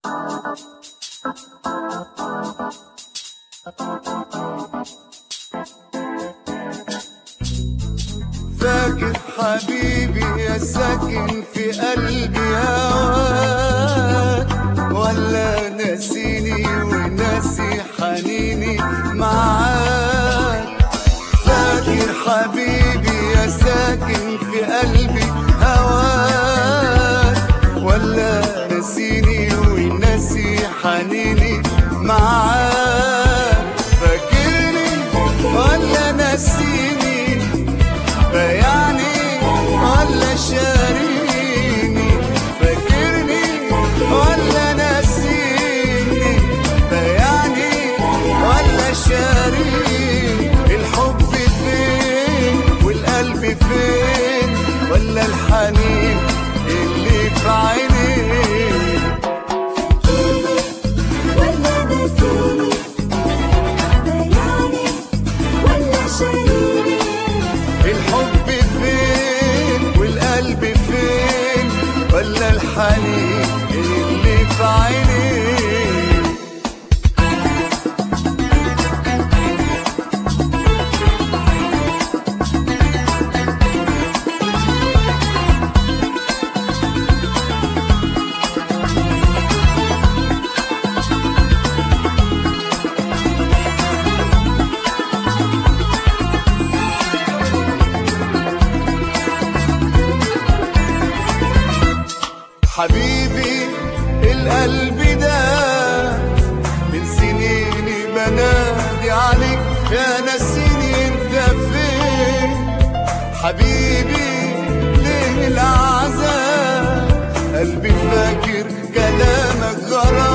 فاكر حبيبي يا ساكن في قلبي هواك ولا ناسيني وناسي حنيني معاك فاكر حبيبي يا ساكن في قلبي هواك ولا ناسيني وناسي حنيني معاك فاكرني ولا ناسيني بيعني ولا شاريني فاكرني ولا ناسيني بيعني ولا شاريني الحب فين والقلب فين ولا الحنين اللي في عينيك ولا ناسيني بياني ولا شاريني الحب فين والقلب فين ولا الحنين اللي في عينيك حبيبي القلب ده من سنيني بنادي عليك يا ناسيني انت فين حبيبي ليه العذاب قلبي فاكر كلامك غرام